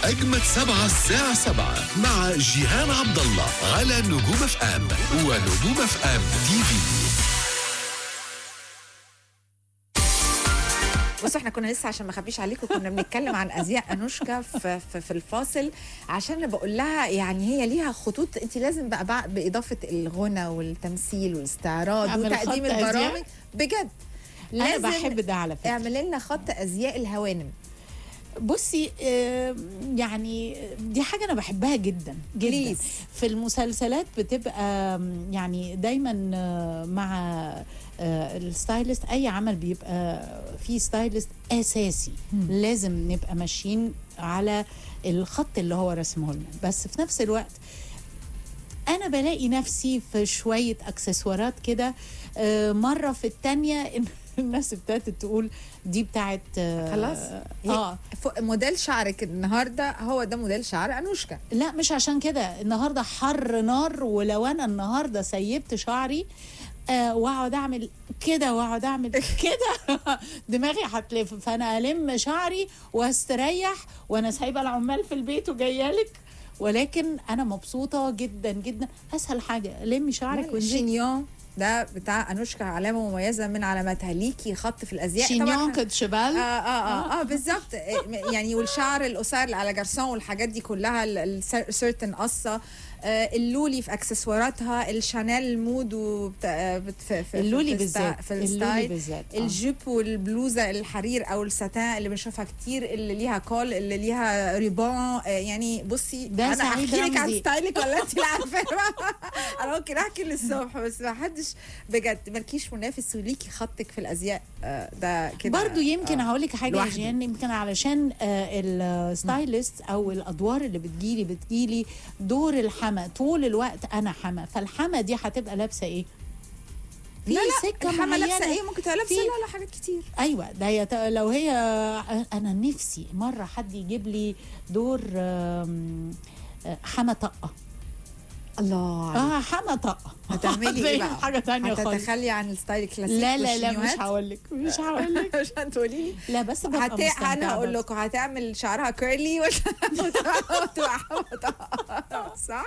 أجمد سبعة الساعة سبعة مع جيهان عبد الله على نجوم اف ام ونجوم اف ام تي في بصوا احنا كنا لسه عشان ما اخبيش عليكم كنا بنتكلم عن ازياء انوشكا في, في, في الفاصل عشان انا بقول لها يعني هي ليها خطوط انت لازم بقى, بقى باضافه الغنى والتمثيل والاستعراض أعمل وتقديم خط أزياء؟ البرامج بجد انا لازم بحب ده على فكره اعمل لنا خط ازياء الهوانم بصي آه، يعني دي حاجه انا بحبها جدا جدا Please. في المسلسلات بتبقى آم، يعني دايما آه، مع آه، الستايلست اي عمل بيبقى فيه ستايلست اساسي لازم نبقى ماشيين على الخط اللي هو رسمه لنا بس في نفس الوقت انا بلاقي نفسي في شويه اكسسوارات كده آه، مره في التانية إن الناس ابتدت تقول دي بتاعت آه، خلاص اه ف- موديل شعرك النهارده هو ده موديل شعر انوشكا لا مش عشان كده النهارده حر نار ولو انا النهارده سيبت شعري آه واقعد اعمل كده واقعد اعمل كده دماغي هتلف فانا الم شعري واستريح وانا سايبه العمال في البيت وجايه لك ولكن انا مبسوطه جدا جدا اسهل حاجه لمي شعرك وانزلي الشينيون ده بتاع انوشكا علامه مميزه من علاماتها ليكي خط في الازياء شينيون طبعاً- كد شبال اه اه اه, آه بالظبط آه، يعني والشعر القصير اللي على جرسون والحاجات دي كلها السيرتن قصه آه اللولي في اكسسواراتها الشانيل المود وبتا- بت- في في اللولي في الستا- بالذات في اللولي الستايل بالذات آه. الجيب والبلوزه الحرير او الساتان اللي بنشوفها كتير اللي ليها كول اللي ليها ريبون آه يعني بصي ده انا سعيد احكي لك عن رمزي. ستايلك ولا انت اللي عارفاه انا ممكن احكي للصبح بس ما حدش بجد مالكيش منافس وليكي خطك في الازياء آه، ده كده برضو يمكن آه. هقول لك حاجه يا لوحده. جيان يمكن علشان آه، الستايلست او الادوار اللي بتجيلي بتجيلي دور الحما طول الوقت انا حما فالحما دي هتبقى لابسه ايه في لا لا سكه الحما لابسه معينه ايه ممكن تبقى لابسه في- لا لا حاجات كتير ايوه ده هي ت- لو هي انا نفسي مره حد يجيب لي دور آم، آه، حما طقه الله عليك. اه حما طقه هتعملي ايه بقى؟ حاجه تانية خالص هتتخلي عن الستايل الكلاسيك لا لا لا مش والشينيوهات؟ هقول لك مش هقول لك عشان تقولي لي لا بس ببقى هت... مستمتعة انا هقول برضه. لكم هتعمل شعرها كيرلي ولا وتبقى حمضة. صح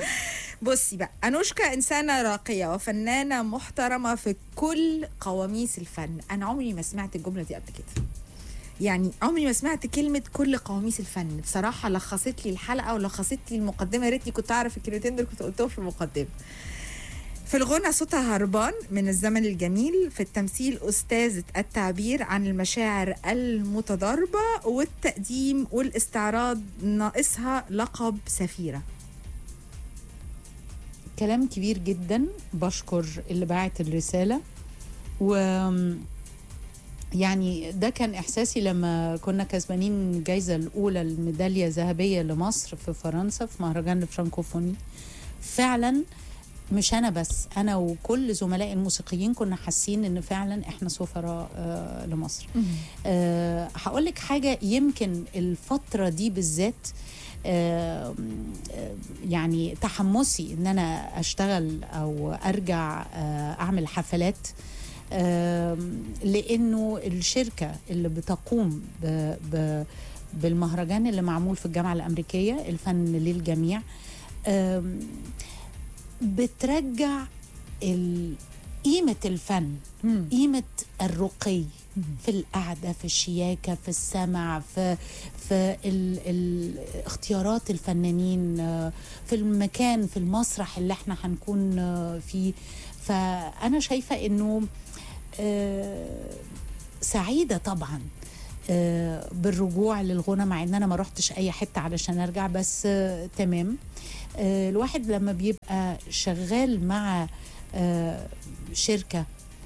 بصي بقى انوشكا انسانه راقيه وفنانه محترمه في كل قواميس الفن انا عمري ما سمعت الجمله دي قبل كده يعني عمري ما سمعت كلمة كل قواميس الفن بصراحة لخصت لي الحلقة ولخصت لي المقدمة يا ريتني كنت أعرف الكلمتين دول كنت قلتهم في المقدمة في الغنى صوتها هربان من الزمن الجميل في التمثيل أستاذة التعبير عن المشاعر المتضاربة والتقديم والاستعراض ناقصها لقب سفيرة كلام كبير جدا بشكر اللي باعت الرسالة و يعني ده كان احساسي لما كنا كسبانين الجائزه الاولى الميداليه الذهبيه لمصر في فرنسا في مهرجان الفرانكوفوني فعلا مش انا بس انا وكل زملائي الموسيقيين كنا حاسين ان فعلا احنا سفراء آه لمصر أه هقول لك حاجه يمكن الفتره دي بالذات آه، آه، يعني تحمسي ان انا اشتغل او ارجع آه، اعمل حفلات آم، لانه الشركه اللي بتقوم ب ب بالمهرجان اللي معمول في الجامعه الامريكيه الفن للجميع آم، بترجع ال- قيمه الفن قيمه الرقي في القعده في الشياكه في السمع في في ال ال اختيارات الفنانين آه، في المكان في المسرح اللي احنا هنكون آه، فيه فانا شايفه انه آه، سعيده طبعا آه، بالرجوع للغنى مع ان انا ما رحتش اي حته علشان ارجع بس آه، تمام آه، الواحد لما بيبقى شغال مع آه، شركه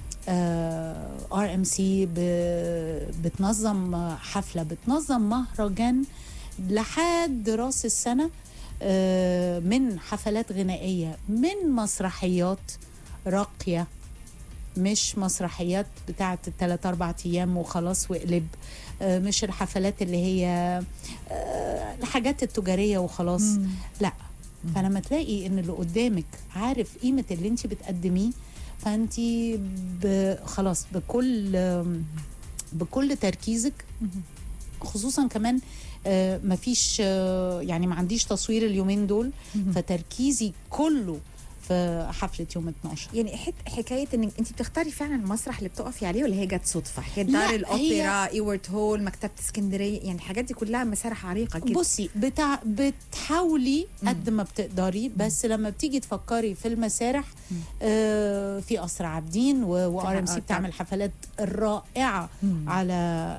ار ام سي بتنظم حفله بتنظم مهرجان لحد راس السنه آه، من حفلات غنائيه من مسرحيات راقيه مش مسرحيات بتاعت الثلاث اربع ايام وخلاص وقلب آه، مش الحفلات اللي هي آه، الحاجات التجاريه وخلاص لا فلما تلاقي ان اللي قدامك عارف قيمه اللي انت بتقدميه فانت ب- خلاص بكل بكل تركيزك خصوصا كمان آه، مفيش آه، يعني ما عنديش تصوير اليومين دول فتركيزي كله في حفله يوم 12 يعني حت حكايه انك انت بتختاري فعلا المسرح اللي بتقفي عليه ولا هي جت صدفه؟ حكايه لا، دار هي- الاوبرا، ايورت هول، مكتبه اسكندريه، يعني الحاجات دي كلها مسارح عريقه كده بصي بتاع بتحاولي قد ما بتقدري بس لما بتيجي تفكري في المسارح آه في قصر عابدين وار ام آه، سي طبعاً. بتعمل حفلات رائعه على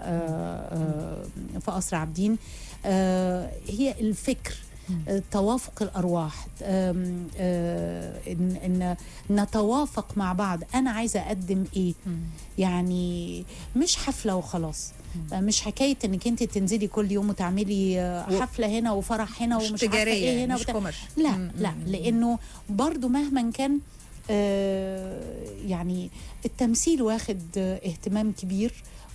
آه آه في قصر عابدين آه هي الفكر آه، توافق الارواح آم، آه، ان ان نتوافق مع بعض انا عايزه اقدم ايه يعني مش حفله وخلاص آه، مش حكايه انك انت تنزلي كل يوم وتعملي آه، و- حفله هنا وفرح هنا مش ومش عارفه تجاريه ايه يعني هنا مش وبتاع. كوميرش لا مم، لا مم. لانه برضو مهما كان آه، يعني التمثيل واخد آه، اهتمام كبير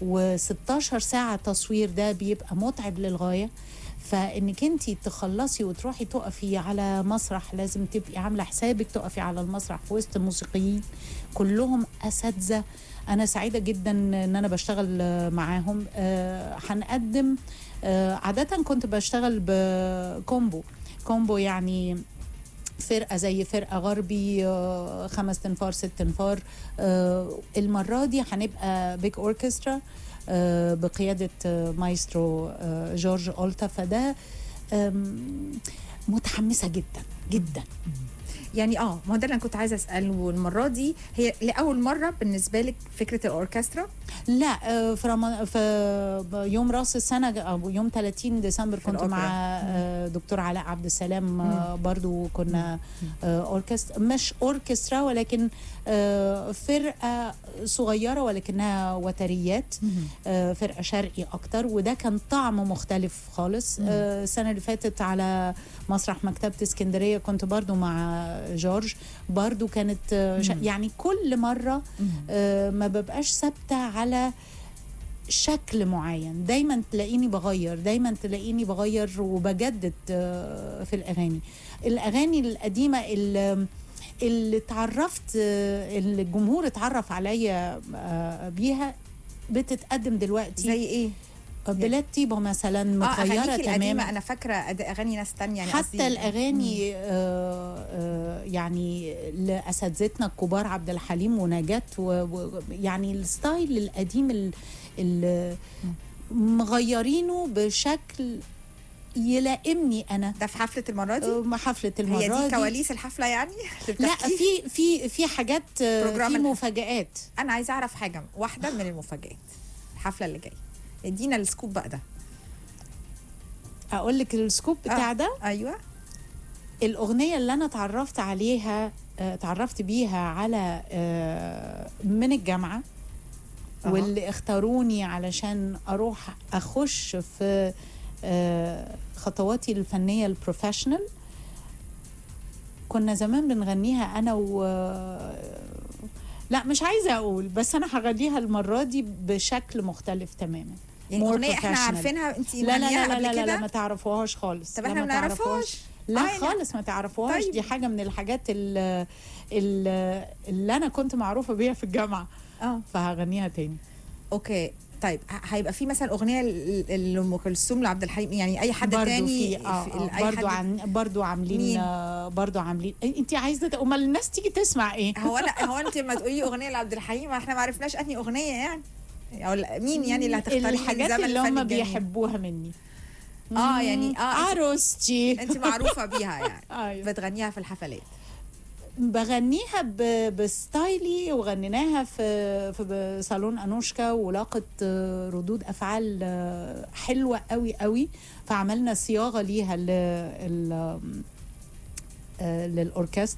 و16 ساعة تصوير ده بيبقى متعب للغاية فانك انت تخلصي وتروحي تقفي على مسرح لازم تبقي عامله حسابك تقفي على المسرح في وسط موسيقيين كلهم اساتذه انا سعيده جدا ان انا بشتغل آه، معاهم آه، هنقدم آه، عاده كنت بشتغل بكومبو كومبو يعني فرقه زي فرقه غربي آه، خمس تنفار ست تنفار آه، المره دي هنبقى بيج اوركسترا آه، بقياده آه، مايسترو آه، جورج اولتا فده آم، متحمسه جدا جدا يعني اه ما هو ده اللي انا كنت عايزه اساله والمره دي هي لاول مره بالنسبه لك فكره الاوركسترا لا آه، في رم... في يوم راس السنه او يوم 30 ديسمبر كنت الأوبرا. مع آه، دكتور علاء عبد السلام آه، برضو كنا آه، اوركسترا مش اوركسترا ولكن آه، فرقه صغيره ولكنها وتريات آه، فرقه شرقي اكتر وده كان طعم مختلف خالص آه، السنه اللي فاتت على مسرح مكتبه اسكندريه كنت برضو مع جورج برضو كانت آه، ش- يعني كل مره آه، ما ببقاش ثابته على شكل معين دايما تلاقيني بغير دايما تلاقيني بغير وبجدد آه، في الاغاني الاغاني القديمه اللي اللي اتعرفت آه، اللي الجمهور اتعرف عليا آه، بيها بتتقدم دلوقتي زي ايه؟ بلاد طيبه مثلا اه متغيره اغانيكي القديمه تماما انا فاكره أد- اغاني ناس تانية يعني قصدي- حتى الاغاني آه آه يعني لاساتذتنا الكبار عبد الحليم ونجاة و- و- يعني الستايل القديم ال- ال- مغيرينه بشكل يلائمني انا ده في حفله المره دي؟ آه، حفله المره هي دي دي كواليس الحفله يعني؟ اللي لا بتحكي؟ في في في حاجات آه، بروجرام في الح- مفاجآت انا عايزه اعرف حاجه واحده من المفاجآت الحفله اللي جايه ادينا السكوب بقى ده اقول لك السكوب بتاع آه. ده ايوه الأغنية اللي أنا تعرفت عليها آه، تعرفت بيها على آه، من الجامعة أها. واللي اختاروني علشان أروح أخش في آه، خطواتي الفنية البروفيشنال كنا زمان بنغنيها أنا و لا مش عايزة أقول بس أنا هغنيها المرة دي بشكل مختلف تماما يعني More اغنيه احنا professional. عارفينها انت لا لا لا لا, قبل لا, لا, كده ما تعرفوهاش خالص طب لا احنا ما ما نعرفهاش لا آه، يعني- خالص ما تعرفوهاش طيب. دي حاجه من الحاجات ال- ال- اللي انا كنت معروفه بيها في الجامعه اه فهغنيها تاني اوكي طيب ه- هيبقى في مثلا اغنيه ل- ل- لام كلثوم لعبد الحليم يعني اي حد برضو تاني في اه, في- آه أي برضو حد- عن برضو عاملين مين؟ آه برضو عاملين انت عايزه ت- امال الناس تيجي تسمع ايه هو انا هو انت لما تقولي اغنيه لعبد الحليم احنا ما عرفناش انهي اغنيه يعني او لا- مين يعني اللي هتختاريه من الحاجات زمن اللي الفن هم الجميل؟ بيحبوها مني اه يعني اه انت- عروستي انت معروفه بيها يعني ايوه بتغنيها في الحفلات بغنيها ب- بستايلي وغنيناها في في صالون انوشكا ولاقت آه، ردود افعال آه، حلوه قوي قوي فعملنا صياغه ليها ل- ال- آه، للاوركسترا